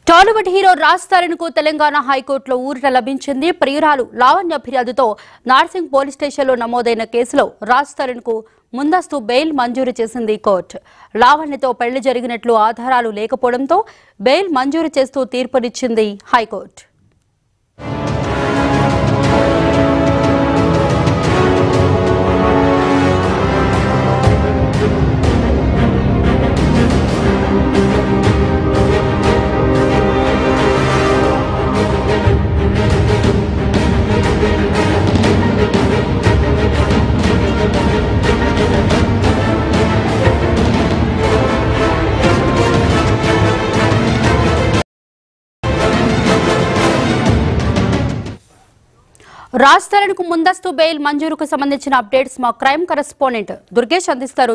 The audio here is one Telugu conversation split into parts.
టాలీవుడ్ హీరో రాజ్ తరుణ్ కు తెలంగాణ హైకోర్టులో ఊరట లభించింది ప్రియురాలు లావణ్య ఫిర్యాదుతో నార్సింగ్ పోలీస్ స్టేషన్లో నమోదైన కేసులో రాజ్ తరుణ్ కు ముందస్తు బెయిల్ మంజూరు చేసింది కోర్టు లావణ్యతో పెళ్లి జరిగినట్లు ఆధారాలు లేకపోవడంతో బెయిల్ మంజూరు చేస్తూ తీర్పునిచ్చింది హైకోర్టు రాజ్ తరుణ్ కు ముందస్తు బెయిల్ మంజూరుకు సంబంధించిన అప్డేట్స్ మా క్రైమ్ కరెస్పాండెంట్ దుర్గేష్ అందిస్తారు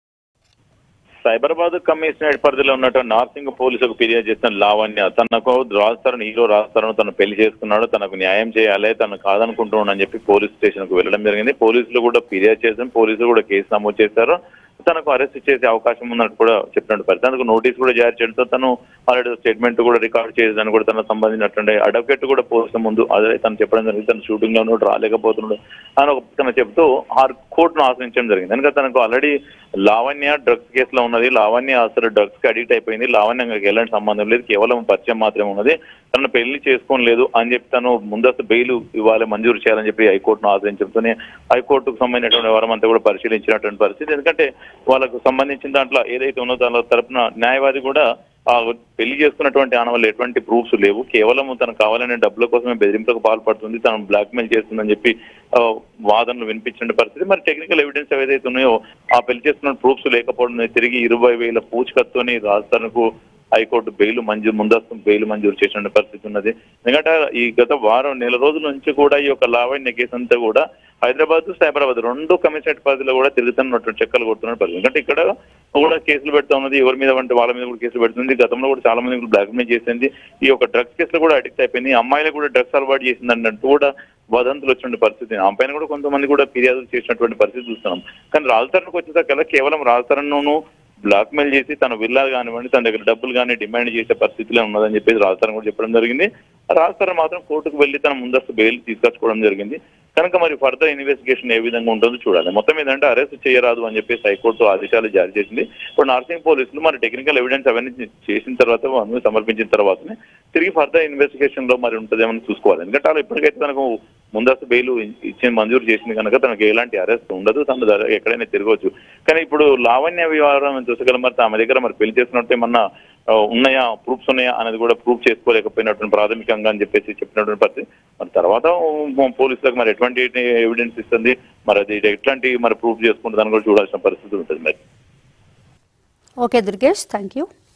సైబరాబాద్ కమిషనరేట్ పరిధిలో ఉన్నటువంటి నార్సింగ్ పోలీసులకు ఫిర్యాదు చేసిన లావణ్య తనకు రాస్తారని హీరో రాస్తారని తను పెళ్లి చేసుకున్నాడు తనకు న్యాయం చేయాలి తను కాదనుకుంటున్నాడు అని చెప్పి పోలీస్ స్టేషన్ కు వెళ్ళడం జరిగింది పోలీసులు కూడా ఫిర్యాదు చేశారు పోలీసులు కూడా కేసు నమోదు చేశారు తనకు అరెస్ట్ చేసే అవకాశం ఉన్నట్టు కూడా చెప్పినట్టు పరిస్థితి తనకు నోటీస్ కూడా జారీ చేయడంతో తను ఆల్రెడీ స్టేట్మెంట్ కూడా రికార్డ్ చేసేదని కూడా తనకు సంబంధించినటువంటి అడ్వకేట్ కూడా పోలీసుల ముందు అదే తను చెప్పడం జరిగింది తను షూటింగ్ లో ఉన్నాడు రాలేకపోతున్నాడు అని ఒక తను చెప్తూ ఆ కోర్టును ఆశ్రయించడం జరిగింది ఎందుకంటే తనకు ఆల్రెడీ లావణ్య డ్రగ్స్ కేసులో ఉన్నది లావణ్య అసలు డ్రగ్స్ కి అడిక్ట్ అయిపోయింది లావణ్యకి ఎలాంటి సంబంధం లేదు కేవలం పరిచయం మాత్రమే ఉన్నది తను పెళ్లి చేసుకోలేదు అని చెప్పి తను ముందస్తు బెయిల్ ఇవ్వాలి మంజూరు చేయాలని చెప్పి హైకోర్టును ఆశ్రయించడంతోనే హైకోర్టుకు సంబంధించినటువంటి వరం అంతా కూడా పరిశీలించినటువంటి పరిస్థితి ఎందుకంటే వాళ్ళకు సంబంధించిన దాంట్లో ఏదైతే ఉన్నదో దాని తరపున న్యాయవాది కూడా ఆ పెళ్లి చేసుకున్నటువంటి ఆనవాళ్ళు ఎటువంటి ప్రూఫ్స్ లేవు కేవలం తనకు కావాలనే డబ్బుల కోసమే బెదిరింపులకు పాల్పడుతుంది తను బ్లాక్మెయిల్ చేస్తుందని చెప్పి ఆ, వాదనలు వినిపించిన పరిస్థితి మరి టెక్నికల్ ఎవిడెన్స్ ఏదైతే ఉన్నాయో ఆ పెళ్లి చేసుకున్న ప్రూఫ్స్ లేకపోవడం తిరిగి ఇరవై వేల పూచికత్తుని రాజధానికి హైకోర్టు బెయిల్ మంజూరు ముందస్తు బెయిల్ మంజూరు చేసిన పరిస్థితి ఉన్నది ఎందుకంటే ఈ గత వారం నెల రోజుల నుంచి కూడా ఈ యొక్క లావణ్య కేసు అంతా కూడా హైదరాబాద్ సైబరాబాద్ రెండు కమిషనరేట్ పరిధిలో కూడా తిరుగుతున్నటువంటి చెక్కలు కొడుతున్న పరిస్థితి ఎందుకంటే ఇక్కడ కూడా కేసులు పెడతా ఉన్నది ఎవరి మీద అంటే వాళ్ళ మీద కూడా కేసులు పెడుతుంది గతంలో కూడా చాలా మంది బ్లాక్మెయిల్ చేసింది ఈ యొక్క డ్రగ్స్ కేసులో కూడా అడిక్ట్ అయిపోయింది అమ్మాయిలు కూడా డ్రగ్స్ అలవాటు చేసింది అన్నట్టు కూడా వదంతులు వచ్చిన పరిస్థితి ఆ పైన కూడా కొంతమంది కూడా ఫిర్యాదులు చేసినటువంటి పరిస్థితి చూస్తున్నాం కానీ రాజధానికి వచ్చేసరికి కేవలం రాజధానిను బ్లాక్ మెయిల్ చేసి తన విల్లాలు కానివ్వండి తన దగ్గర డబ్బులు కానీ డిమాండ్ చేసే పరిస్థితిలో ఉన్నదని చెప్పేసి రాజధాని కూడా చెప్పడం జరిగింది రాజధాని మాత్రం కోర్టుకు వెళ్లి తన ముందస్తు బెయిల్ తీసుకొచ్చుకోవడం జరిగింది కనుక మరి ఫర్దర్ ఇన్వెస్టిగేషన్ ఏ విధంగా ఉంటుందో చూడాలి మొత్తం ఏంటంటే అరెస్ట్ చేయరాదు అని చెప్పేసి హైకోర్టు ఆదేశాలు జారీ చేసింది ఇప్పుడు నార్సింగ్ పోలీసులు మరి టెక్నికల్ ఎవిడెన్స్ అవన్నీ చేసిన తర్వాత అవన్నీ సమర్పించిన తర్వాతనే తిరిగి ఫర్దర్ ఇన్వెస్టిగేషన్ లో మరి ఉంటుందేమని చూసుకోవాలి ఎందుకంటే వాళ్ళు ఇప్పటికైతే తనకు ముందస్తు బెయిల్ ఇచ్చి మంజూరు చేసింది కనుక తనకు ఎలాంటి అరెస్ట్ ఉండదు తను ద- ఎక్కడైనా తిరగవచ్చు కానీ ఇప్పుడు లావణ్య వ్యవహారం చూసగల మరి ఆమె దగ్గర మరి పెళ్లి చేసినట్టు ఏమన్నా ఆ, ఉన్నాయా ప్రూఫ్స్ ఉన్నాయా అనేది కూడా ప్రూఫ్ చేసుకోలేకపోయినటువంటి ప్రాథమికంగా అని చెప్పేసి చెప్పినటువంటి పరిస్థితి మరి తర్వాత ఉమ్, పోలీసులకు మరి ఎటువంటి ఎవిడెన్స్ ఇస్తుంది మరి అది ఎట్లాంటి మరి ప్రూఫ్ చేసుకుంటుందని కూడా చూడాల్సిన పరిస్థితి ఉంటుంది మరి ఓకే దుర్గేష్ థ్యాంక్ యూ